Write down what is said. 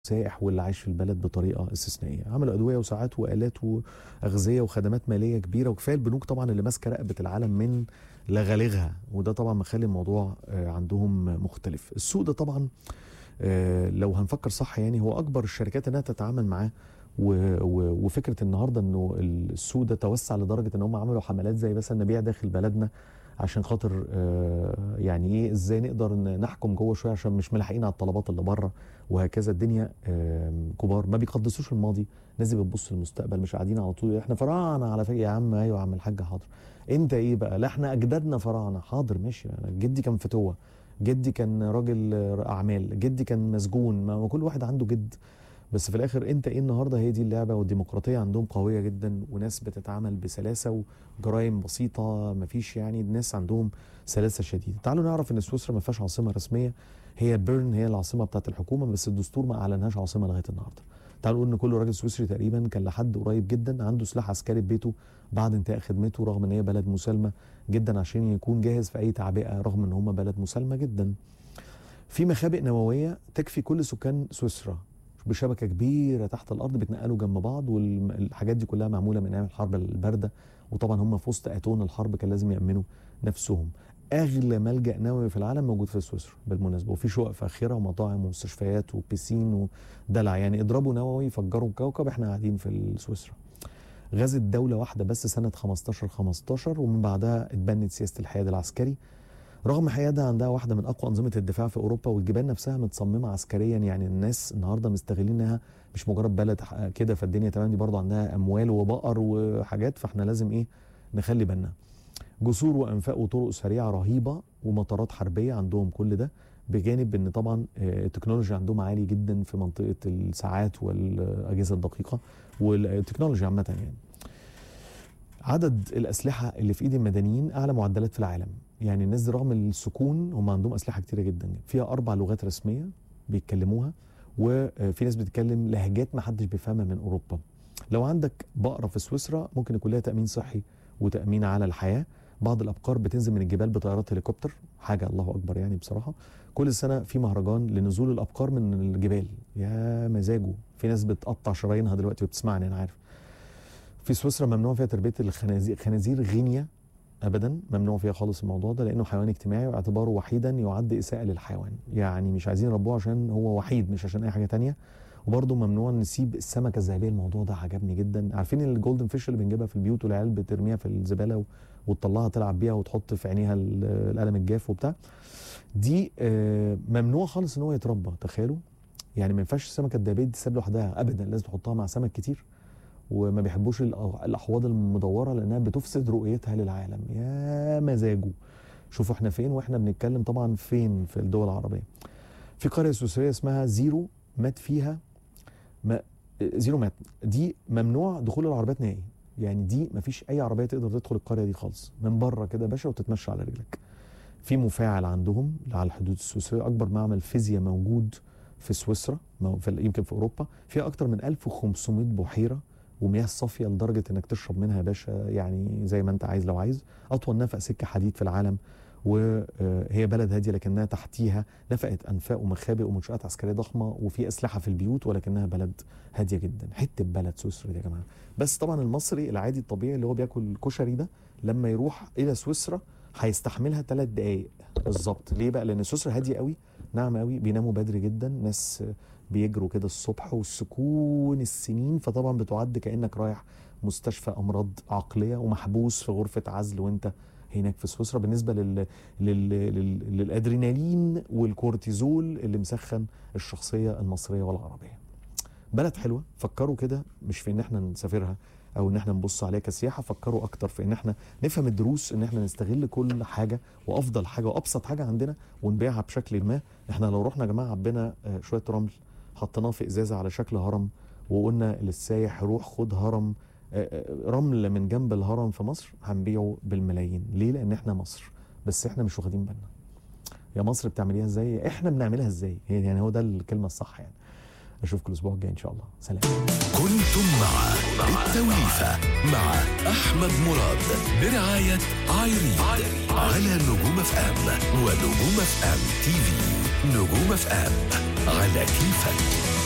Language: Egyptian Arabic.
سائح واللي عايش في البلد بطريقه استثنائيه عملوا ادويه وساعات والات واغذيه وخدمات ماليه كبيره وكفايه البنوك طبعا اللي ماسكه رقبه العالم من لغالغها وده طبعا مخلي الموضوع آه، عندهم مختلف السوق ده طبعا آه، لو هنفكر صح يعني هو اكبر الشركات انها تتعامل معاه و- و- وفكره النهارده انه السوق ده توسع لدرجه ان هم عملوا حملات زي مثلا نبيع داخل بلدنا عشان خاطر آه، يعني ايه ازاي نقدر ن- نحكم جوه شويه عشان مش ملاحقين على الطلبات اللي بره وهكذا الدنيا آم، كبار ما بيقدسوش الماضي الناس دي بتبص للمستقبل مش قاعدين على طول احنا فراعنه على فكره يا عم ايوه يا عم الحاج حاضر انت ايه بقى لا احنا اجدادنا فراعنه حاضر ماشي أنا جدي كان فتوه جدي كان راجل اعمال جدي كان مسجون ما ما كل واحد عنده جد بس في الاخر انت ايه النهارده هي دي اللعبه والديمقراطيه عندهم قويه جدا وناس بتتعامل بسلاسه وجرائم بسيطه مفيش يعني الناس عندهم سلاسه شديده تعالوا نعرف ان سويسرا ما فيهاش عاصمه رسميه هي بيرن هي العاصمه بتاعت الحكومه بس الدستور ما اعلنهاش عاصمه لغايه النهارده تعالوا نقول ان كل راجل سويسري تقريبا كان لحد قريب جدا عنده سلاح عسكري في بيته بعد انتهاء خدمته رغم ان هي بلد مسالمه جدا عشان يكون جاهز في اي تعبئه رغم ان هم بلد مسالمه جدا في مخابئ نوويه تكفي كل سكان سويسرا بشبكه كبيره تحت الارض بتنقلوا جنب بعض والحاجات دي كلها معموله من ايام الحرب البارده وطبعا هم في وسط اتون الحرب كان لازم يامنوا نفسهم اغلى ملجا نووي في العالم موجود في سويسرا بالمناسبه وفي شقق فاخره ومطاعم ومستشفيات وبيسين ودلع يعني اضربوا نووي فجروا الكوكب احنا قاعدين في سويسرا غزت دولة واحدة بس سنة 15 15 ومن بعدها اتبنت سياسة الحياد العسكري رغم حيادها عندها واحدة من أقوى أنظمة الدفاع في أوروبا والجبال نفسها متصممة عسكريا يعني الناس النهاردة مستغلين إنها مش مجرد بلد ح- كده فالدنيا تمام دي برضه عندها أموال وبقر وحاجات فإحنا لازم إيه نخلي بالنا جسور وأنفاق وطرق سريعة رهيبة ومطارات حربية عندهم كل ده بجانب ان طبعا آه، التكنولوجيا عندهم عالي جدا في منطقه الساعات والاجهزه الدقيقه والتكنولوجيا عامه يعني عدد الاسلحه اللي في ايد المدنيين اعلى معدلات في العالم يعني الناس دي رغم السكون هم عندهم اسلحه كتيره جدا فيها اربع لغات رسميه بيتكلموها وفي ناس بتتكلم لهجات ما حدش بيفهمها من اوروبا لو عندك بقره في سويسرا ممكن يكون لها تامين صحي وتامين على الحياه بعض الابقار بتنزل من الجبال بطيارات هليكوبتر حاجه الله اكبر يعني بصراحه كل سنه في مهرجان لنزول الابقار من الجبال يا مزاجه في ناس بتقطع شرايينها دلوقتي وبتسمعني انا عارف في سويسرا ممنوع فيها تربيه الخنازير خنازير غينيا ابدا ممنوع فيها خالص الموضوع ده لانه حيوان اجتماعي واعتباره وحيدا يعد اساءه للحيوان يعني مش عايزين يربوه عشان هو وحيد مش عشان اي حاجه تانية وبرضه ممنوع نسيب السمكه الذهبيه الموضوع ده عجبني جدا عارفين الجولدن فيش اللي بنجيبها في البيوت والعيال بترميها في الزباله و- وتطلعها تلعب بيها وتحط في عينيها ال- القلم الجاف وبتاع دي آه، ممنوع خالص ان هو يتربى تخيلوا يعني ما ينفعش السمكه الذهبيه دي تساب لوحدها ابدا لازم تحطها مع سمك كتير وما بيحبوش الأ- الاحواض المدوره لانها بتفسد رؤيتها للعالم يا مزاجه شوفوا احنا فين واحنا بنتكلم طبعا فين في الدول العربيه في قريه سويسريه اسمها زيرو مات فيها ما زيرو مات دي ممنوع دخول العربيات نهائي يعني دي ما فيش اي عربيه تقدر تدخل القريه دي خالص من بره كده يا باشا وتتمشى على رجلك في مفاعل عندهم على الحدود السويسريه اكبر معمل فيزياء موجود في سويسرا مو- في يمكن في اوروبا فيها اكتر من 1500 بحيره ومياه صافيه لدرجه انك تشرب منها يا باشا يعني زي ما انت عايز لو عايز اطول نفق سكه حديد في العالم وهي بلد هاديه لكنها تحتيها نفقت انفاق ومخابئ ومنشات عسكريه ضخمه وفي اسلحه في البيوت ولكنها بلد هاديه جدا حته بلد سويسرا دي يا جماعه بس طبعا المصري العادي الطبيعي اللي هو بياكل كشري ده لما يروح الى سويسرا هيستحملها ثلاث دقائق بالظبط ليه بقى لان سويسرا هاديه قوي ناعمه قوي بيناموا بدري جدا ناس بيجروا كده الصبح والسكون السنين فطبعا بتعد كانك رايح مستشفى امراض عقليه ومحبوس في غرفه عزل وانت هناك في سويسرا بالنسبه لل... لل... لل... للادرينالين والكورتيزول اللي مسخن الشخصيه المصريه والعربيه بلد حلوه فكروا كده مش في ان احنا نسافرها او ان احنا نبص عليها كسياحه فكروا اكتر في ان احنا نفهم الدروس ان احنا نستغل كل حاجه وافضل حاجه وابسط حاجه عندنا ونبيعها بشكل ما احنا لو رحنا يا جماعه عبينا آه، شويه رمل حطيناه في ازازه على شكل هرم وقلنا للسايح روح خد هرم آه، آه، رمل من جنب الهرم في مصر هنبيعه بالملايين ليه لان احنا مصر بس احنا مش واخدين بالنا يا مصر بتعمليها ازاي احنا بنعملها ازاي هي يعني هو ده الكلمه الصح يعني اشوفكم الاسبوع الجاي ان شاء الله سلام كنتم مع التوليفة مع أحمد مراد برعاية عايريد على نجوم اف ام ونجوم اف ام تي في نجوم اف ام على كيفك